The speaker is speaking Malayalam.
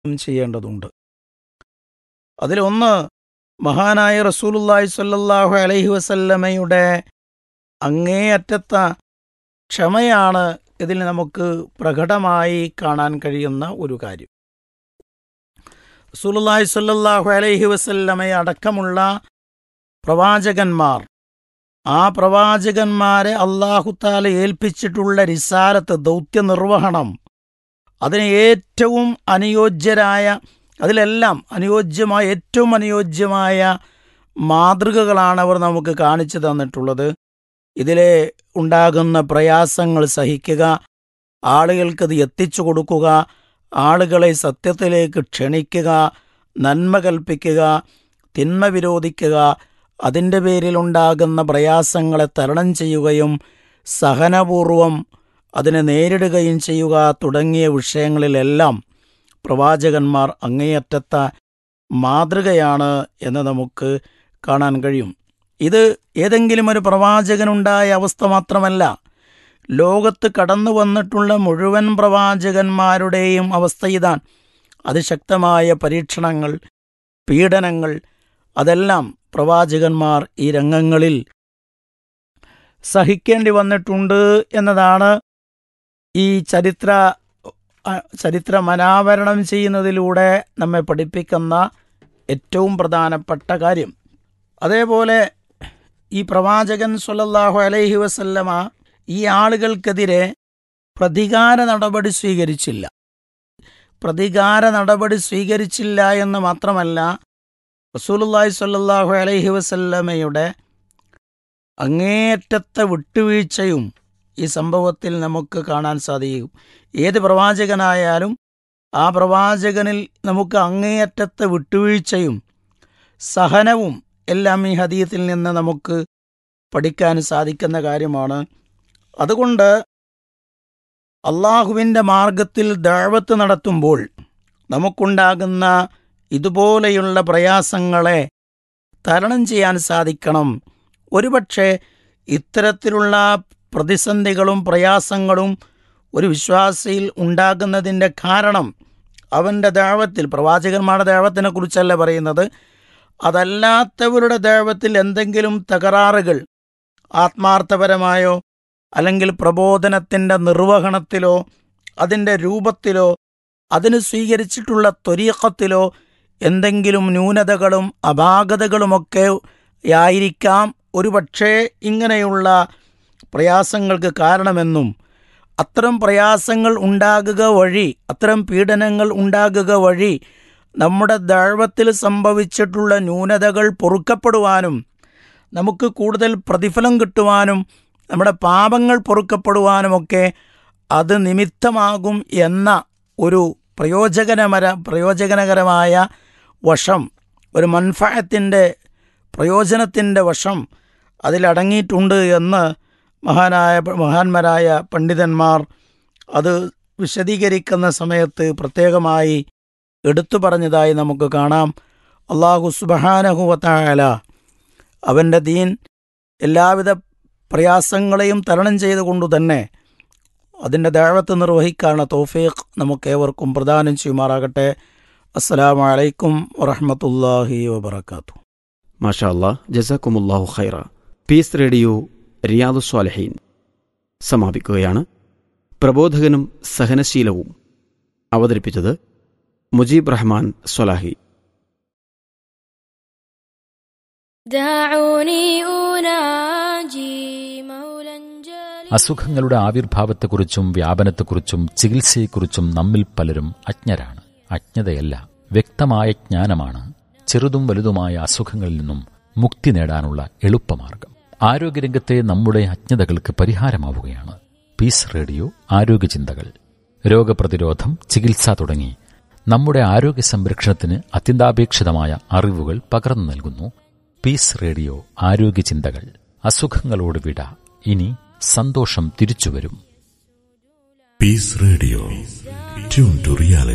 ചെയ്യേണ്ടതുണ്ട് അതിലൊന്ന് മഹാനായ റസൂലുല്ലാഹി സ്വല്ലല്ലാഹു അലൈഹി വസല്ലമയുടെ അങ്ങേയറ്റത്ത ക്ഷമയാണ് ഇതിൽ നമുക്ക് പ്രകടമായി കാണാൻ കഴിയുന്ന ഒരു കാര്യം റസൂലുല്ലാഹി സ്വല്ലല്ലാഹു അലൈഹി വസല്ലമയെ അടക്കമുള്ള പ്രവാചകന്മാർ ആ പ്രവാചകന്മാരെ അള്ളാഹുത്താല ഏൽപ്പിച്ചിട്ടുള്ള റിസാലത്ത് ദൗത്യനിർവഹണം അതിന് ഏറ്റവും അനുയോജ്യരായ അതിലെല്ലാം അനുയോജ്യമായ ഏറ്റവും അനുയോജ്യമായ മാതൃകകളാണ് അവർ നമുക്ക് കാണിച്ചു തന്നിട്ടുള്ളത് ഇതിലെ ഉണ്ടാകുന്ന പ്രയാസങ്ങൾ സഹിക്കുക ആളുകൾക്കത് എത്തിച്ചു കൊടുക്കുക ആളുകളെ സത്യത്തിലേക്ക് ക്ഷണിക്കുക നന്മ കൽപ്പിക്കുക തിന്മ വിരോധിക്കുക അതിൻ്റെ പേരിലുണ്ടാകുന്ന പ്രയാസങ്ങളെ തരണം ചെയ്യുകയും സഹനപൂർവം അതിനെ നേരിടുകയും ചെയ്യുക തുടങ്ങിയ വിഷയങ്ങളിലെല്ലാം പ്രവാചകന്മാർ അങ്ങേയറ്റത്ത മാതൃകയാണ് എന്ന് നമുക്ക് കാണാൻ കഴിയും ഇത് ഏതെങ്കിലും ഒരു പ്രവാചകനുണ്ടായ അവസ്ഥ മാത്രമല്ല ലോകത്ത് കടന്നു വന്നിട്ടുള്ള മുഴുവൻ പ്രവാചകന്മാരുടെയും അവസ്ഥ ഇതാണ് അതിശക്തമായ പരീക്ഷണങ്ങൾ പീഡനങ്ങൾ അതെല്ലാം പ്രവാചകന്മാർ ഈ രംഗങ്ങളിൽ സഹിക്കേണ്ടി വന്നിട്ടുണ്ട് എന്നതാണ് ഈ ചരിത്ര ചരിത്രം അനാവരണം ചെയ്യുന്നതിലൂടെ നമ്മെ പഠിപ്പിക്കുന്ന ഏറ്റവും പ്രധാനപ്പെട്ട കാര്യം അതേപോലെ ഈ പ്രവാചകൻ സല്ലല്ലാഹു അലൈഹി വസല്ലമ ഈ ആളുകൾക്കെതിരെ പ്രതികാര നടപടി സ്വീകരിച്ചില്ല പ്രതികാര നടപടി സ്വീകരിച്ചില്ല എന്ന് മാത്രമല്ല റസൂലുള്ളാഹി സ്വല്ലല്ലാഹു അലൈഹി വസല്ലമയുടെ അങ്ങേയറ്റത്തെ വിട്ടുവീഴ്ചയും ഈ സംഭവത്തിൽ നമുക്ക് കാണാൻ സാധിക്കും ഏത് പ്രവാചകനായാലും ആ പ്രവാചകനിൽ നമുക്ക് അങ്ങേയറ്റത്തെ വിട്ടുവീഴ്ചയും സഹനവും എല്ലാം ഈ ഹദീയത്തിൽ നിന്ന് നമുക്ക് പഠിക്കാൻ സാധിക്കുന്ന കാര്യമാണ് അതുകൊണ്ട് അള്ളാഹുവിൻ്റെ മാർഗത്തിൽ ദഴവത്ത് നടത്തുമ്പോൾ നമുക്കുണ്ടാകുന്ന ഇതുപോലെയുള്ള പ്രയാസങ്ങളെ തരണം ചെയ്യാൻ സാധിക്കണം ഒരുപക്ഷെ ഇത്തരത്തിലുള്ള പ്രതിസന്ധികളും പ്രയാസങ്ങളും ഒരു വിശ്വാസിയിൽ ഉണ്ടാകുന്നതിൻ്റെ കാരണം അവൻ്റെ ദേവത്തിൽ പ്രവാചകന്മാരുടെ ദേവത്തിനെ കുറിച്ചല്ല പറയുന്നത് അതല്ലാത്തവരുടെ ദേവത്തിൽ എന്തെങ്കിലും തകരാറുകൾ ആത്മാർത്ഥപരമായോ അല്ലെങ്കിൽ പ്രബോധനത്തിൻ്റെ നിർവഹണത്തിലോ അതിൻ്റെ രൂപത്തിലോ അതിന് സ്വീകരിച്ചിട്ടുള്ള ത്വരീക്കത്തിലോ എന്തെങ്കിലും ന്യൂനതകളും അപാകതകളുമൊക്കെ ആയിരിക്കാം ഒരുപക്ഷേ ഇങ്ങനെയുള്ള പ്രയാസങ്ങൾക്ക് കാരണമെന്നും അത്തരം പ്രയാസങ്ങൾ ഉണ്ടാകുക വഴി അത്തരം പീഡനങ്ങൾ ഉണ്ടാകുക വഴി നമ്മുടെ ദഴവത്തിൽ സംഭവിച്ചിട്ടുള്ള ന്യൂനതകൾ പൊറുക്കപ്പെടുവാനും നമുക്ക് കൂടുതൽ പ്രതിഫലം കിട്ടുവാനും നമ്മുടെ പാപങ്ങൾ പൊറുക്കപ്പെടുവാനുമൊക്കെ അത് നിമിത്തമാകും എന്ന ഒരു പ്രയോജനമര പ്രയോജനകരമായ വശം ഒരു മൻഫയത്തിൻ്റെ പ്രയോജനത്തിൻ്റെ വശം അതിലടങ്ങിയിട്ടുണ്ട് എന്ന് മഹാനായ മഹാന്മാരായ പണ്ഡിതന്മാർ അത് വിശദീകരിക്കുന്ന സമയത്ത് പ്രത്യേകമായി എടുത്തു പറഞ്ഞതായി നമുക്ക് കാണാം അള്ളാഹു സുബഹാനഹുവത്തായാല അവൻ്റെ ദീൻ എല്ലാവിധ പ്രയാസങ്ങളെയും തരണം ചെയ്തുകൊണ്ടു തന്നെ അതിൻ്റെ ദാവത്ത് നിർവഹിക്കാനുള്ള തോഫീഖ് നമുക്കേവർക്കും പ്രദാനം ചെയ്യുമാറാകട്ടെ അസ്സലാമു അലൈക്കും വറഹമത്തല്ലാഹി വബർക്കാത്തു മാഷാ അല്ലാ ജസാക്കുമുല്ലാഹു ഖൈറ പീസ് റേഡിയോ റിയാദു സ്വാലഹീൻ സമാപിക്കുകയാണ് പ്രബോധകനും സഹനശീലവും അവതരിപ്പിച്ചത് മുജീബ് റഹ്മാൻ സ്വലാഹി دعوني أناجي مولا جليلا അസുഖങ്ങളുടെ ആവിർഭാവത്തെക്കുറിച്ചും വ്യാപനത്തെക്കുറിച്ചും ചികിത്സയെക്കുറിച്ചും നമ്മിൽ പലരും അജ്ഞരാണ് അജ്ഞതയല്ല വ്യക്തമായ ജ്ഞാനമാണ് ചെറുതും വലുതുമായ അസുഖങ്ങളിൽ നിന്നും മുക്തി നേടാനുള്ള എളുപ്പമാർഗം ആരോഗ്യരംഗത്തെ നമ്മുടെ അജ്ഞതകൾക്ക് പരിഹാരമാവുകയാണ് പീസ് റേഡിയോ ആരോഗ്യചിന്തകൾ രോഗപ്രതിരോധം ചികിത്സ തുടങ്ങി നമ്മുടെ ആരോഗ്യ സംരക്ഷണത്തിന് അത്യന്താപേക്ഷിതമായ അറിവുകൾ പകർന്നു നൽകുന്നു പീസ് റേഡിയോ ആരോഗ്യചിന്തകൾ അസുഖങ്ങളോട് വിട ഇനി സന്തോഷം തിരിച്ചുവരും Peace Radio. Tune to reality.